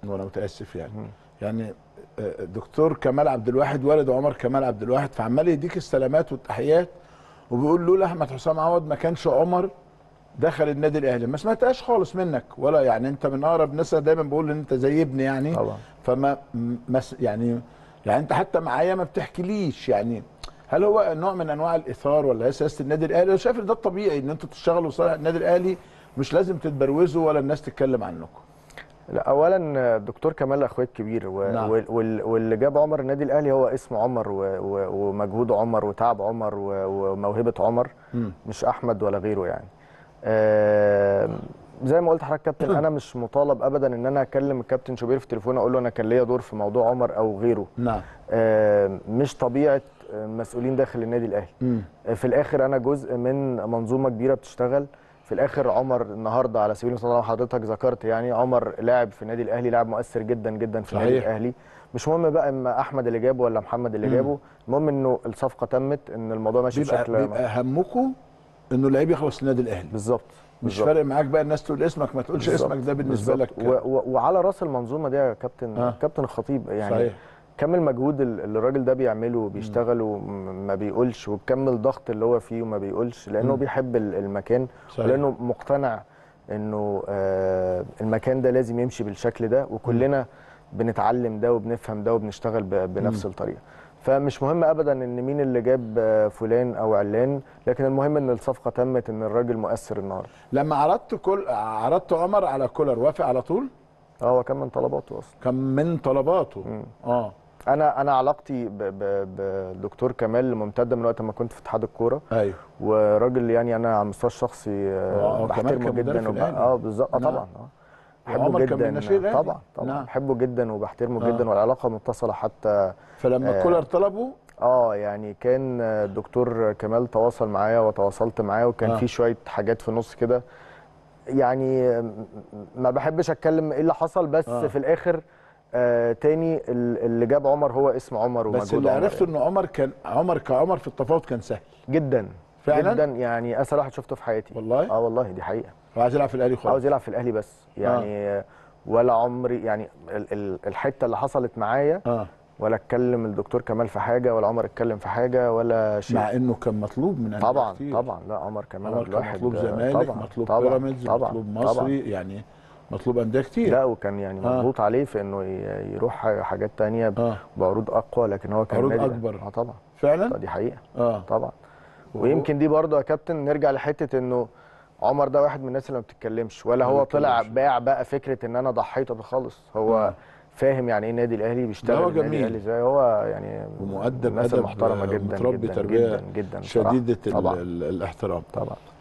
وانا متاسف يعني يعني آه، الدكتور كمال عبد الواحد والد عمر كمال عبد الواحد فعمال يديك السلامات والتحيات وبيقول لولا احمد حسام عوض ما كانش عمر دخل النادي الاهلي ما سمعتهاش خالص منك ولا يعني انت من اقرب ناس أنا دايما بقول ان انت زي ابني يعني طبعا. فما ما س- يعني يعني انت حتى معايا ما بتحكيليش يعني هل هو نوع من انواع الاثار ولا هي سياسه النادي الاهلي؟ انا شايف ان ده الطبيعي ان انتوا تشتغلوا صالح النادي الاهلي مش لازم تتبروزوا ولا الناس تتكلم عنكم. لا اولا الدكتور كمال اخويا الكبير و... نعم. وال... وال... واللي جاب عمر النادي الاهلي هو اسم عمر و... و... ومجهود عمر وتعب عمر و... وموهبه عمر مم. مش احمد ولا غيره يعني آه... زي ما قلت لحضرتك كابتن انا مش مطالب ابدا ان انا اكلم الكابتن شوبير في التليفون اقول له انا كان ليا دور في موضوع عمر او غيره نعم. آه... مش طبيعه مسؤولين داخل النادي الاهلي مم. في الاخر انا جزء من منظومه كبيره بتشتغل في الاخر عمر النهارده على سبيل المثال حضرتك ذكرت يعني عمر لاعب في النادي الاهلي لاعب مؤثر جدا جدا في النادي صحيح. الاهلي مش مهم بقى اما احمد اللي جابه ولا محمد اللي مم. جابه المهم انه الصفقه تمت ان الموضوع ماشي بيبقى, بشكل بيبقى همكم انه اللعيب يخلص النادي الاهلي بالظبط مش بالظبط. فارق معاك بقى الناس تقول اسمك ما تقولش بالظبط. اسمك ده بالنسبه لك بالظبط. و... و... وعلى راس المنظومه دي يا كابتن آه. كابتن الخطيب يعني صحيح. كم المجهود ال- اللي الراجل ده بيعمله وبيشتغل وما بيقولش وكم الضغط اللي هو فيه وما بيقولش لانه مم. بيحب ال- المكان صحيح. ولانه مقتنع انه آه، المكان ده لازم يمشي بالشكل ده وكلنا بنتعلم ده وبنفهم ده وبنشتغل ب- بنفس الطريقه فمش مهم ابدا ان مين اللي جاب آه، فلان او علان لكن المهم ان الصفقه تمت ان الراجل مؤثر النهارده لما عرضت كل عرضت عمر على كولر وافق على طول اه هو كان من طلباته اصلا كان من طلباته مم. اه انا انا علاقتي ب- ب- بالدكتور كمال ممتده من وقت ما كنت في اتحاد الكوره ايوه وراجل يعني انا على المستوى الشخصي آه، آه، آه، كمال بحترمه كان مدرب جدا في وب- الأهلي. اه بالظبط آه، نعم. طبعا اه وعمر بحبه كان من ناشئين جدا الأهلي. طبعا طبعا نعم. بحبه جدا وبحترمه آه. جدا والعلاقه متصله حتى فلما آه. كولر طلبه اه يعني كان آه، الدكتور كمال تواصل معايا وتواصلت معاه وكان آه. في شويه حاجات في النص كده يعني آه، م- ما بحبش اتكلم ايه اللي حصل بس آه. آه. في الاخر آه تاني ال- اللي جاب عمر هو اسم عمر ومجهود بس اللي عمر عرفته ان عمر كان عمر كعمر في التفاوض كان سهل جدا فعلاً؟ جدا يعني اسهل واحد شفته في حياتي والله؟ اه والله دي حقيقه وعايز يلعب في الاهلي خالص عاوز يلعب في الاهلي بس يعني آه. ولا عمري يعني ال- ال- الحته اللي حصلت معايا اه ولا اتكلم الدكتور كمال في حاجه ولا عمر اتكلم في حاجه ولا شيء مع انه كان مطلوب من أندية طبعا كتير. طبعا لا عمر كمال عمر عبد كان الواحد مطلوب آه، زمالك طبعا مطلوب طبعا بيراميدز طبعا مطلوب طبعا مصري يعني مطلوب انديه كتير لا وكان يعني آه. مضغوط عليه في انه ي- يروح ح- حاجات تانية ب- اه بعروض اقوى لكن هو كان عروض نادي- أكبر. اه طبعا فعلا دي حقيقه اه طبعا ويمكن دي برضه يا كابتن نرجع لحته انه عمر ده واحد من الناس اللي ما بتتكلمش ولا ما هو طلع بيتكلمش. باع بقى فكره ان انا ضحيت خالص هو آه. فاهم يعني ايه النادي الاهلي بيشتغل هو النادي جميل. الاهلي ازاي هو يعني ومؤدب الناس أدب، المحترمه آه، جدا متربي جدا تربية جدا جدا بصراحة. شديده ال- طبعا ال- الاحترام طبعا